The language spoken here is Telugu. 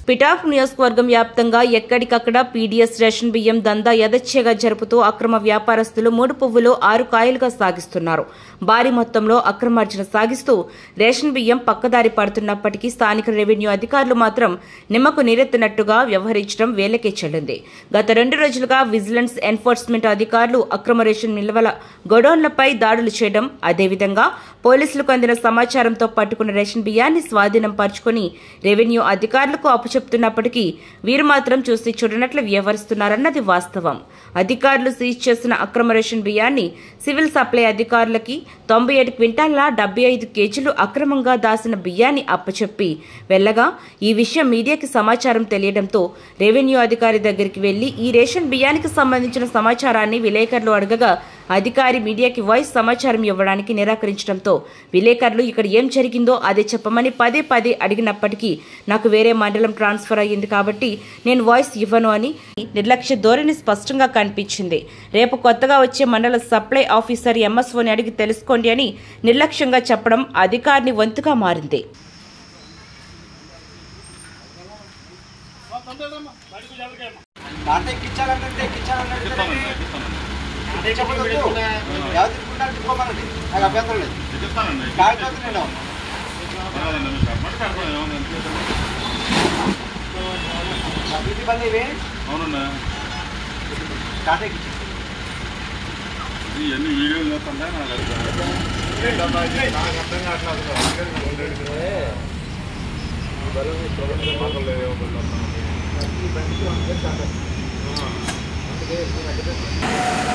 పిటాప్ నియోజకవర్గం వ్యాప్తంగా ఎక్కడికక్కడ పీడీఎస్ రేషన్ బియ్యం దందా యథేచ్ఛగా జరుపుతూ అక్రమ వ్యాపారస్తులు మూడు పువ్వులు ఆరు కాయలుగా సాగిస్తున్నారు భారీ మొత్తంలో అక్రమార్జన సాగిస్తూ రేషన్ బియ్యం పక్కదారి పడుతున్నప్పటికీ స్థానిక రెవెన్యూ అధికారులు మాత్రం నిమ్మకు నీరెత్తినట్టుగా వ్యవహరించడం వేలకే చెల్లింది గత రెండు రోజులుగా విజిలెన్స్ ఎన్ఫోర్స్మెంట్ అధికారులు అక్రమ రేషన్ నిల్వల గొడౌన్లపై దాడులు చేయడం అదేవిధంగా పోలీసులకు అందిన సమాచారంతో పట్టుకున్న రేషన్ బియ్యాన్ని స్వాధీనం పరుచుకుని రెవెన్యూ అధికారులకు అప్పచెప్తున్నప్పటికీ వీరు మాత్రం చూసి చూడనట్లు వ్యవహరిస్తున్నారన్నది వాస్తవం అధికారులు సీజ్ చేసిన అక్రమ రేషన్ బియ్యాన్ని సివిల్ సప్లై అధికారులకి తొంభై ఏడు క్వింటాల డెబ్బై ఐదు కేజీలు అక్రమంగా దాసిన బియ్యాన్ని అప్పచెప్పి వెళ్ళగా ఈ విషయం మీడియాకి సమాచారం తెలియడంతో రెవెన్యూ అధికారి దగ్గరికి వెళ్లి ఈ రేషన్ బియ్యానికి సంబంధించిన సమాచారాన్ని విలేకరులు అడగగా అధికారి మీడియాకి వాయిస్ సమాచారం ఇవ్వడానికి నిరాకరించడంతో విలేకరులు ఇక్కడ ఏం జరిగిందో అదే చెప్పమని పదే పదే అడిగినప్పటికీ నాకు వేరే మండలం ట్రాన్స్ఫర్ అయ్యింది కాబట్టి నేను వాయిస్ ఇవ్వను అని నిర్లక్ష్య ధోరణి స్పష్టంగా కనిపించింది రేపు కొత్తగా వచ్చే మండల సప్లై ఆఫీసర్ ఎంఎస్ఓని అడిగి తెలుసుకోండి అని నిర్లక్ష్యంగా చెప్పడం అధికారిని వంతుగా మారింది అంటే ఎక్కించాలంటే ఎక్కించాలంటే చెప్పదు ఎవరు తిప్పుకుంటారు తిప్పుకోమనండి నాకు అభ్యంతరం లేదు కాకపోతే నేను అభివృద్ధి పనులు ఇవి అవునన్నా టాటా ఎక్కించి ఇవన్నీ వీడియోలు చూస్తుంటే నాకు అర్థం కావట్లేదు